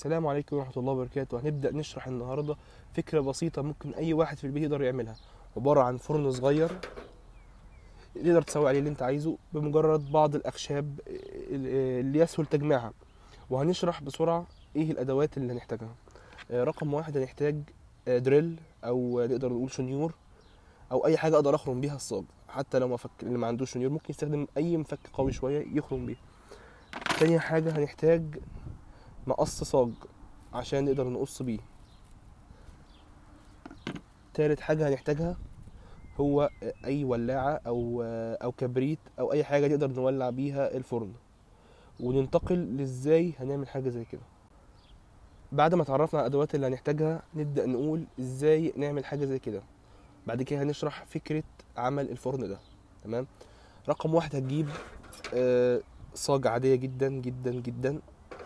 السلام عليكم ورحمة الله وبركاته هنبدأ نشرح النهاردة فكرة بسيطة ممكن أي واحد في البيت يقدر يعملها عبارة عن فرن صغير تقدر تسوي عليه اللي انت عايزه بمجرد بعض الأخشاب اللي يسهل تجميعها وهنشرح بسرعة ايه الأدوات اللي هنحتاجها آه، رقم واحد هنحتاج آه، دريل أو نقدر نقول شنيور أو أي حاجة أقدر أخرم بيها الصاج حتى لو ما فك... اللي ما عندوش شنيور ممكن يستخدم أي مفك قوي شوية يخرم بيه تاني حاجة هنحتاج مقص صاج عشان نقدر نقص بيه تالت حاجة هنحتاجها هو أي ولاعة أو أو كبريت أو أي حاجة نقدر نولع بيها الفرن وننتقل لإزاي هنعمل حاجة زي كده بعد ما اتعرفنا على الأدوات اللي هنحتاجها نبدأ نقول إزاي نعمل حاجة زي كده بعد كده هنشرح فكرة عمل الفرن ده تمام رقم واحد هتجيب آه، صاج عادية جدا جدا جدا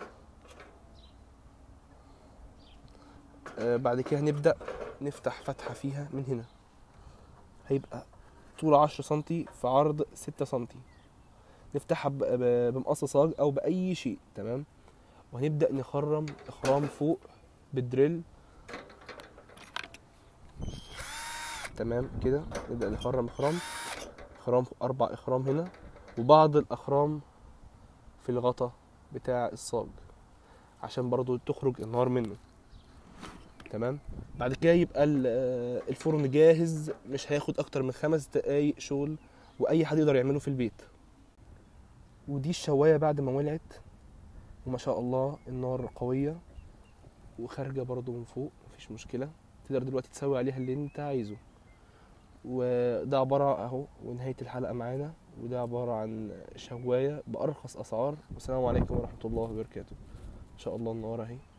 آه، بعد كده هنبدأ نفتح فتحة فيها من هنا هيبقى طول عشرة سنتي في عرض ستة سنتي نفتحها ب- ب- بمقص صاج أو بأي شيء تمام وهنبدأ نخرم إخرام فوق بالدريل تمام كده نبدأ نخرم إخرام إخرام أربع إخرام هنا وبعض الأخرام في الغطا بتاع الصاج عشان برضو تخرج النار منه تمام بعد كده يبقى ال- آه، الفرن جاهز مش هياخد اكتر من خمس دقايق شغل واي حد يقدر يعمله في البيت ودي الشوايه بعد ما ولعت وما شاء الله النار قويه وخارجه برضو من فوق مفيش مشكله تقدر دلوقتي تسوي عليها اللي انت عايزه وده عبارة اهو ونهاية الحلقة معانا وده عبارة عن شواية بأرخص أسعار والسلام عليكم ورحمة الله وبركاته إن شاء الله النهار أهي